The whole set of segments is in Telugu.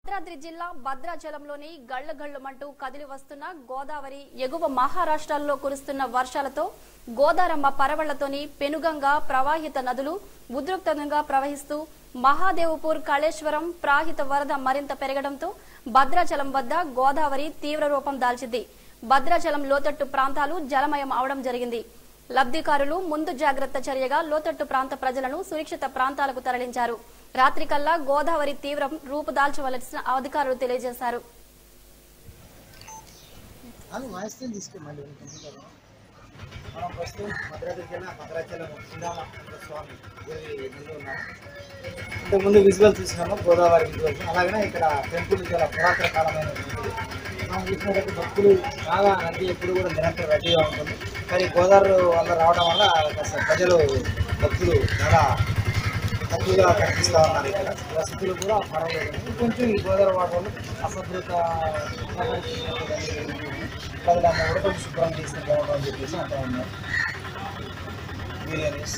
భద్రాద్రి జిల్లా భద్రాచలంలోని గళ్ల గళ్లుమంటూ కదిలి వస్తున్న గోదావరి ఎగువ మహారాష్ట్రాల్లో కురుస్తున్న వర్షాలతో గోదారమ్మ పరవళ్లతోని పెనుగంగా ప్రవాహిత నదులు ఉద్రిక్తంగా ప్రవహిస్తూ మహాదేవపూర్ కాళేశ్వరం ప్రాహిత వరద మరింత పెరగడంతో భద్రాచలం వద్ద గోదావరి తీవ్ర రూపం దాల్చింది భద్రాచలం లోతట్టు ప్రాంతాలు జలమయం అవడం జరిగింది లబ్ధికారులు ముందు జాగ్రత్త చర్యగా లోతట్టు ప్రాంత ప్రజలను సురక్షిత ప్రాంతాలకు తరలించారు రాత్రికల్లా గోదావరి తీవ్రం రూపుదాల్చవలసిన అధికారులు తెలియజేశారు అని వాయిస్తే తీసుకుని మళ్ళీ కంప్యూటర్ మనం ప్రస్తుతం భద్రాద్రి జిల్లా భద్రాచలం శ్రీరామచంద్ర స్వామి దేవి ఎదురుగా ఉన్నాము ఇంతకుముందు విజువల్ చూసినాము గోదావరి విజువల్స్ అలాగనే ఇక్కడ టెంపుల్ చాలా పురాతన కాలమైనటువంటిది మనం చూసినట్లయితే భక్తులు బాగా నది ఎప్పుడు కూడా నిరంతరం రెడీగా ఉంటుంది కానీ గోదావరి వల్ల రావడం వల్ల కాస్త ప్రజలు భక్తులు చాలా తక్కువగా కనిపిస్తూ ఉన్నారు ఇక్కడ వసతులు కూడా పర్వాలేదు కొంచెం ఈ గోదావరి వాటర్లో అసభ్రత ప్రజలమ్మ కూడా కొంచెం శుభ్రం చేస్తే బాగుంటుందని చెప్పేసి అంటూ ఉన్నారు బిర్యానీస్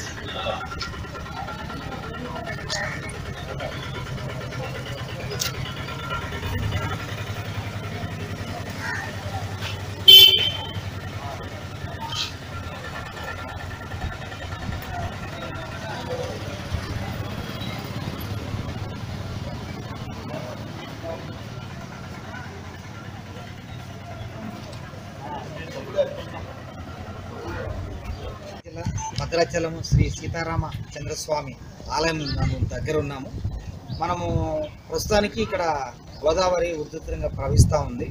జిల్లా భద్రాచలం శ్రీ సీతారామ చంద్రస్వామి ఆలయం మనం దగ్గర ఉన్నాము మనము ప్రస్తుతానికి ఇక్కడ గోదావరి ఉధృతంగా ప్రవహిస్తూ ఉంది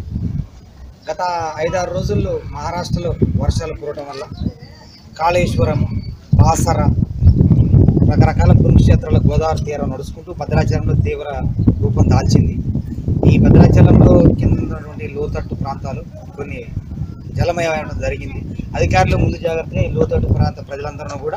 గత ఐదారు రోజుల్లో మహారాష్ట్రలో వర్షాలు కురవడం వల్ల కాళేశ్వరం బాసర రకరకాల పుణ్యక్షేత్రాల గోదావరి తీరం నడుచుకుంటూ భద్రాచలంలో తీవ్ర రూపం దాల్చింది ఈ భద్రాచలంలో కింద ఉన్నటువంటి లోతట్టు ప్రాంతాలు కొన్ని జలమయమడం జరిగింది అధికారులు ముందు జాగ్రత్తగా ఈ లోతట్టు ప్రాంత ప్రజలందరూ కూడా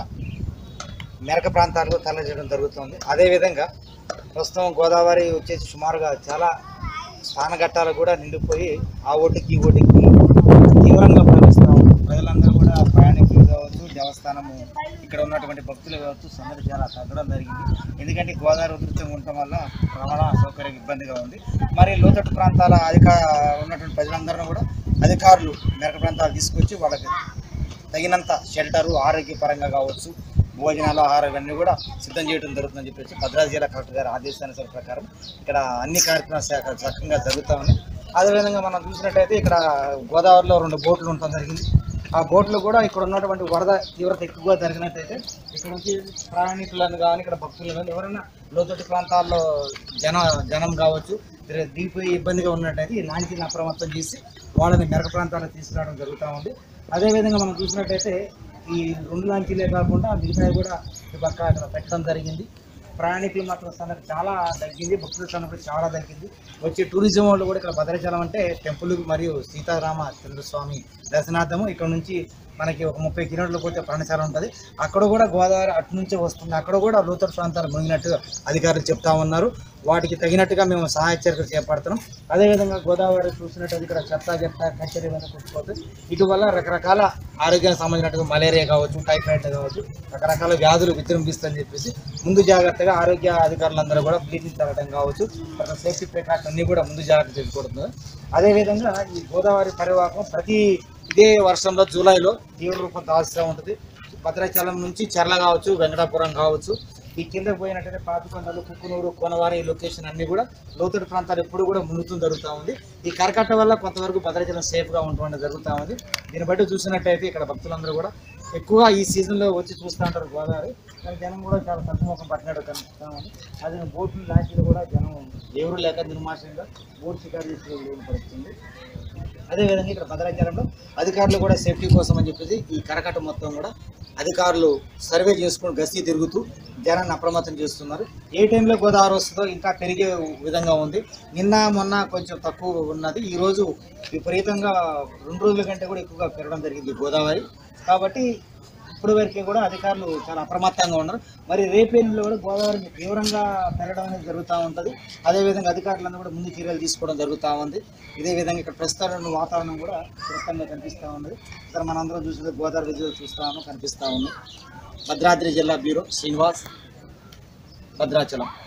మెరక ప్రాంతాలకు తరలించడం జరుగుతుంది అదేవిధంగా ప్రస్తుతం గోదావరి వచ్చేసి సుమారుగా చాలా స్నానఘట్టాలు కూడా నిండిపోయి ఆ ఒడ్డుకి ఈ ఒడ్డుకి తీవ్రంగా ప్రవహిస్తూ ఉంది ప్రజలందరూ కూడా ప్రయాణికులు కావచ్చు దేవస్థానము ఇక్కడ ఉన్నటువంటి భక్తులు కావచ్చు సందడి చాలా తగ్గడం జరిగింది ఎందుకంటే గోదావరి ఉధృతంగా ఉండటం వల్ల రవాణా సౌకర్యం ఇబ్బందిగా ఉంది మరి లోతట్టు ప్రాంతాల అధిక ఉన్నటువంటి ప్రజలందరూ కూడా అధికారులు మెరక ప్రాంతాలు తీసుకొచ్చి వాళ్ళకి తగినంత షెల్టరు ఆరోగ్యపరంగా కావచ్చు భోజనాలు ఆహారం ఇవన్నీ కూడా సిద్ధం చేయడం జరుగుతుందని చెప్పేసి భద్రాద్రి జిల్లా కలెక్టర్ గారి ఆదేశానుసార ప్రకారం ఇక్కడ అన్ని కార్యక్రమాలు శాఖ చక్కగా జరుగుతూ ఉన్నాయి అదేవిధంగా మనం చూసినట్టయితే ఇక్కడ గోదావరిలో రెండు బోట్లు ఉండటం జరిగింది ఆ బోట్లు కూడా ఇక్కడ ఉన్నటువంటి వరద తీవ్రత ఎక్కువగా జరిగినట్టయితే ఇక్కడ నుంచి ప్రయాణికులను కానీ ఇక్కడ భక్తులు కానీ ఎవరైనా లోతట్టు ప్రాంతాల్లో జన జనం కావచ్చు దిగిపోయి ఇబ్బందిగా ఉన్నట్టయితే ఈ లాంచీని అప్రమత్తం చేసి వాళ్ళని మెరక ప్రాంతాలకు తీసుకురావడం జరుగుతూ ఉంది అదేవిధంగా మనం చూసినట్టయితే ఈ రెండు లాంచీలే కాకుండా మిగతావి కూడా ఈ పక్క అక్కడ పెట్టడం జరిగింది ప్రయాణికులు మాత్రం సంగతి చాలా తగ్గింది భక్తుల సంగతి చాలా తగ్గింది వచ్చే టూరిజం వాళ్ళు కూడా ఇక్కడ భద్రాచలం అంటే టెంపుల్ మరియు సీతారామ చంద్రస్వామి దర్శనార్థము ఇక్కడ నుంచి మనకి ఒక ముప్పై కిలోమీటర్లు పోతే ప్రాణశాల ఉంటుంది అక్కడ కూడా గోదావరి అటు నుంచే వస్తుంది అక్కడ కూడా లోతట్టు ప్రాంతాలు మునిగినట్టుగా అధికారులు చెప్తా ఉన్నారు వాటికి తగినట్టుగా మేము సహాయ చర్యలు చేపడుతున్నాం అదేవిధంగా గోదావరి చూసినట్టు ఇక్కడ చెత్త చెత్త కచ్చరి ఇవన్నీ కొట్టుకోవచ్చు ఇటు వల్ల రకరకాల ఆరోగ్యానికి సంబంధించినట్టుగా మలేరియా కావచ్చు టైఫాయిడ్ కావచ్చు రకరకాల వ్యాధులు విజృంభిస్తాయని చెప్పేసి ముందు జాగ్రత్తగా ఆరోగ్య అధికారులందరూ కూడా బ్లీచింగ్ తగ్గడం కావచ్చు తర్వాత సేఫ్టీ ప్రికాషన్ అన్ని కూడా ముందు జాగ్రత్త తీసుకోవడం అదేవిధంగా ఈ గోదావరి పరివాహం ప్రతి ఇదే వర్షంలో జూలైలో తీవ్ర రూపం దాల్స్తూ ఉంటుంది భద్రాచలం నుంచి చెర్ల కావచ్చు వెంకటాపురం కావచ్చు ఈ కింద పోయినట్టయితే పాపికొండలు కుక్కునూరు కోనవారి ఈ లొకేషన్ అన్ని కూడా లోతట్టు ప్రాంతాలు ఎప్పుడు కూడా మునుగుతూ జరుగుతూ ఉంది ఈ కరకట్ట వల్ల కొంతవరకు భద్రాచలం సేఫ్గా ఉండడం జరుగుతూ ఉంది దీన్ని బట్టి చూసినట్టయితే ఇక్కడ భక్తులందరూ కూడా ఎక్కువగా ఈ సీజన్లో వచ్చి చూస్తూ ఉంటారు గోదావరి కానీ జనం కూడా చాలా తక్కువ ముఖం పట్టినట్టు కనిపిస్తూ ఉంది అదే బోట్లు లాంచీలు కూడా జనం ఎవరు లేక నిర్మాషంగా బోట్ షికారు చేసి పడుతుంది అదేవిధంగా ఇక్కడ భద్రాచలంలో అధికారులు కూడా సేఫ్టీ కోసం అని చెప్పేసి ఈ కరకట్ట మొత్తం కూడా అధికారులు సర్వే చేసుకుని గస్తీ తిరుగుతూ జనాన్ని అప్రమత్తం చేస్తున్నారు ఏ టైంలో గోదావరి వస్తుందో ఇంకా పెరిగే విధంగా ఉంది నిన్న మొన్న కొంచెం తక్కువ ఉన్నది ఈరోజు విపరీతంగా రెండు రోజుల కంటే కూడా ఎక్కువగా పెరగడం జరిగింది గోదావరి కాబట్టి ఇప్పుడు వరకు కూడా అధికారులు చాలా అప్రమత్తంగా ఉన్నారు మరి రేపేళ్ళలో కూడా గోదావరి తీవ్రంగా పెరగడం అనేది జరుగుతూ ఉంటుంది అదేవిధంగా అధికారులందరూ కూడా ముందు చర్యలు తీసుకోవడం జరుగుతూ ఉంది ఇదే విధంగా ఇక్కడ ప్రస్తుతం వాతావరణం కూడా ప్రస్తుతంగా కనిపిస్తూ ఉన్నది ఇక్కడ మనందరం చూసి గోదావరి విజువల్ చూస్తాము కనిపిస్తూ ఉంది భద్రాద్రి జిల్లా బ్యూరో శ్రీనివాస్ భద్రాచలం